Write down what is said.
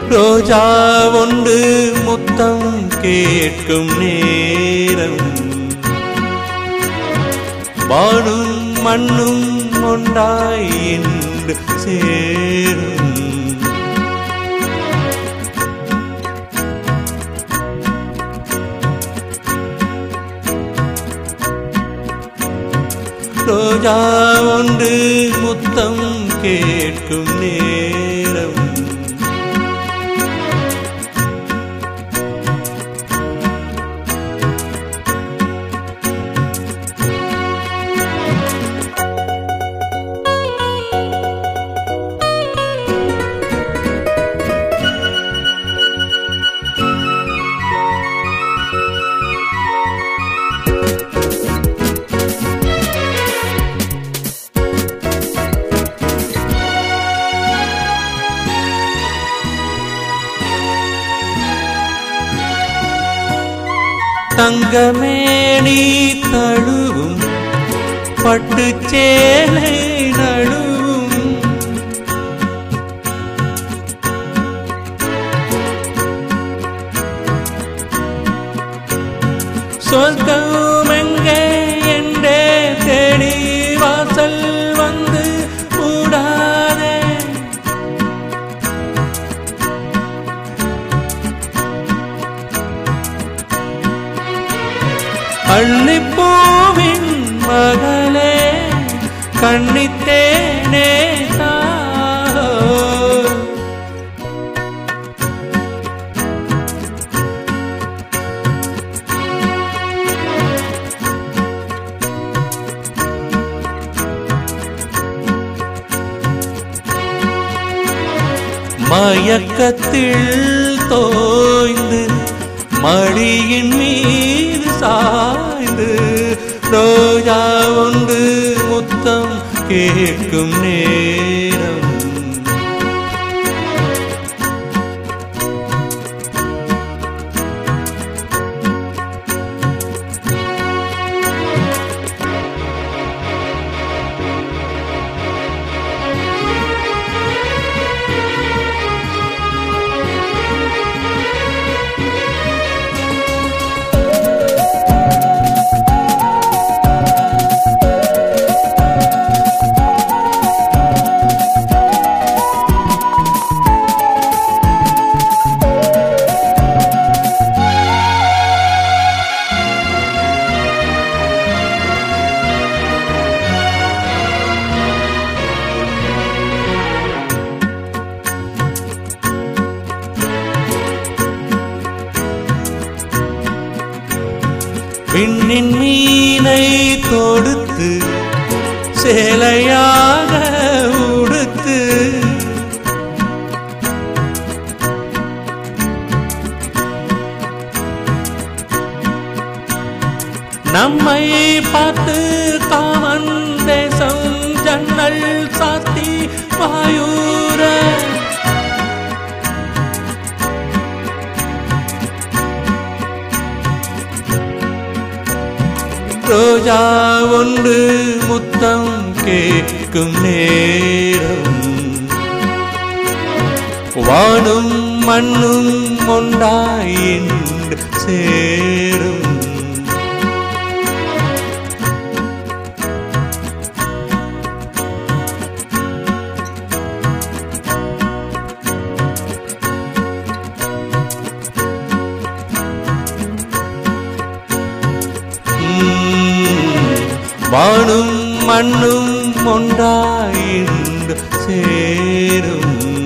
ரோஜா ஒன்று முத்தம் கேட்கும் நேரம் வானும் மண்ணும் ஒன்றாய் என்று சேரும் ரோஜா ஒன்று முத்தம் கேட்கும் நேரம் தங்கமேனி தழுவும் பட்டுச் சேலை நழுவும் சொர்க்கம் எங்கே என்றே தேடி வாசல் வந்து கூடாதே பள்ளிப்பூவின் மகளே கண்ணித்தேனே தாரோ மயக்கத்தில் தோய்ந்து மடியின் மீது சாய்ந்து ரோஜா ஒன்று முத்தம் கேட்கும் நேரம் விண்ணின் மீனை தொடுத்து சேலையாக உடுத்து நம்மை பார்த்து காமன் தேசம் ஜன்னல் சாத்தி வாயூர ரோஜா ஒன்று முத்தம் கேட்கும் நேரம் வானும் மண்ணும் ஒன்றாய் என்று சேரும் உம், வானும் மண்ணும் ஒன்றாய் என்று சேரும்